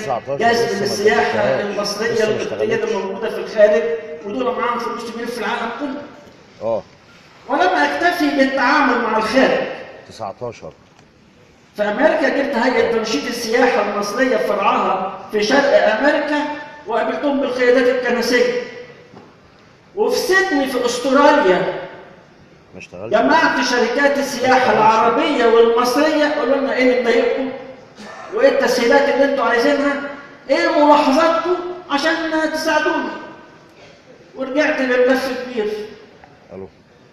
19 جذب لسه ما للسياحه اشتغلتش. المصريه لسه ما القبطيه اللي اشتغلتش. موجوده في الخارج ودول معاهم فلوس كبيره في العالم كله اه ولم اكتفي بالتعامل مع الخارج 19 في امريكا جبت هيئه تنشيط السياحه المصريه فرعها في شرق امريكا وقابلتهم بالقيادات الكنسيه وفي سيدني في استراليا ما اشتغلتش جمعت شركات السياحه العربيه والمصريه قولوا لنا ايه اللي مضايقكم وايه التسهيلات اللي انتوا عايزينها ايه ملاحظاتكم عشان تساعدونا ورجعت بملف كبير الو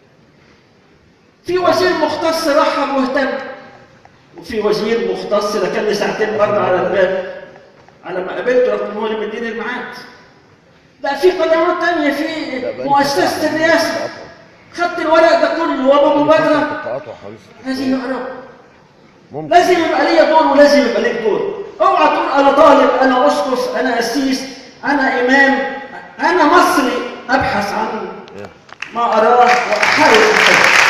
في وزير مختص رحب واهتم وفي وزير مختص ده كان لي ساعتين بره على الباب على ما قابلته رغم ان هو اللي مديني الميعاد ده في قنوات تانية في لا، بقالي مؤسسة فترة الرئاسة كنت قاطعه. خدت الورق ده كله وبمبادرة كنت قاطعه حوالي ست لازم يقرأ ممكن لازم يبقى ليا دور ولازم يبقى ليك دور اوعى تقول انا طالب انا اسقف انا قسيس انا امام انا مصري ابحث عن إيه. ما اراه واحاول أفهمه.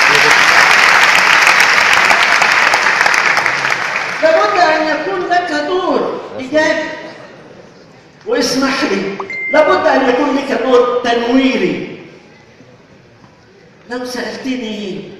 لابد ان يكون لك دور ايجابي واسمح لي لابد ان يكون لك دور تنويري لو سالتني